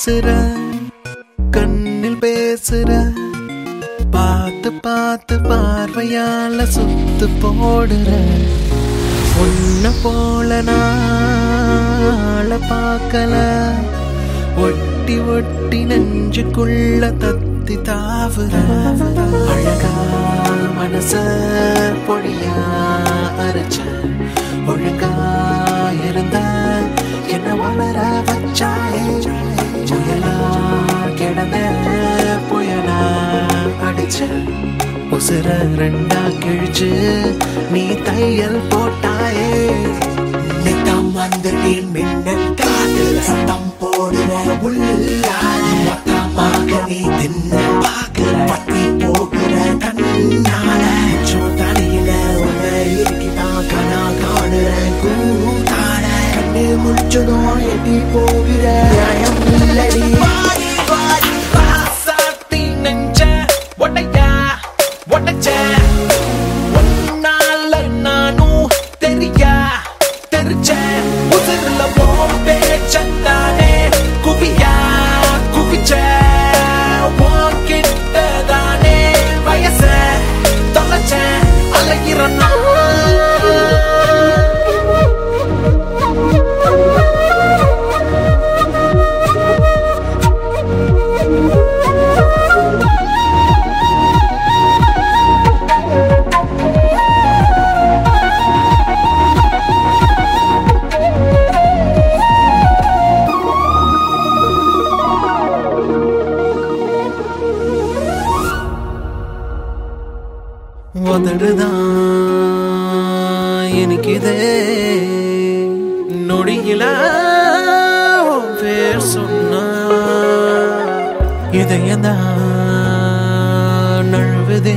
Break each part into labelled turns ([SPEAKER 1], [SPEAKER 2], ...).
[SPEAKER 1] பேசுற கண்ணில் பேசுற பார்த்து பார்த்து பார்வையால சுத்து போடுற உன்ன போல நாள பார்க்கல ஒட்டி ஒட்டி நெஞ்சுக்குள்ள தத்தி தாவுற அழகா மனச பொழியா அரைச்ச ஒழுங்கா இருந்த என்ன வளர வச்சாயே புயலா கிடந்த புயலா அடிச்ச உசுர ரெண்டா கிழிச்சு நீ தையல் போட்டாயே
[SPEAKER 2] நித்தம் வந்து நீ மின்னல் காதல் சத்தம் போடுற உள்ளாதி மொத்தமாக நீ தின்ன பாக்குற பத்தி போகிற தன்னால தனியில உன்னை இருக்கிதான் கனா காணுற கூத்தாட கண்ணு முடிச்சதும் எட்டி போகிற நியாயம் இல்லடி
[SPEAKER 1] ராசாத்தி நெஞ்ச ஒடையா ஒடைச்ச உன்னால நானும் தெரியா தெரிச்ச உதிரில போம் பேச்சத்தானே குவியா குவிச்ச உன்கிட்ட தானே வயச தொலைச்ச அலைகிற நான் உதடுதான் எனக்கு இதே நொடியில உன் பேர் சொன்னா இதயந்தான் நழுவுதே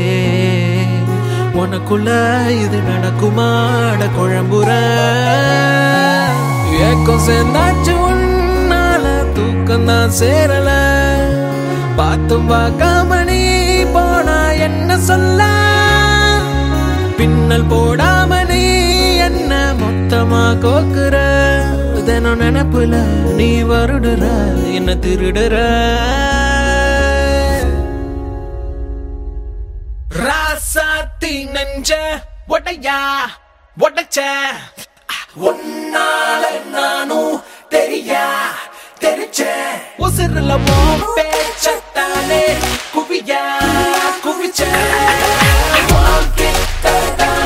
[SPEAKER 1] உனக்குள்ள இது நடக்குமாட குழம்புற ஏக்கம் சேர்ந்தாச்சு உன்னால தூக்கம் தான் சேரல பார்த்தும் பார்க்காம நீ போனா என்ன சொல்ல பின்னல் போடாம நீ என்ன மொத்தமா கோக்குற தினம் நினைப்புல நீ வருடுற என்ன திருடுற ராசாத்தி நெஞ்ச ஒடையா ஒடைச்ச
[SPEAKER 2] உன்னால நானும் தெரியா தெரிச்ச
[SPEAKER 1] உசிரில பேச்சத்தானே குவியா குவிச்ச
[SPEAKER 2] கிட்ட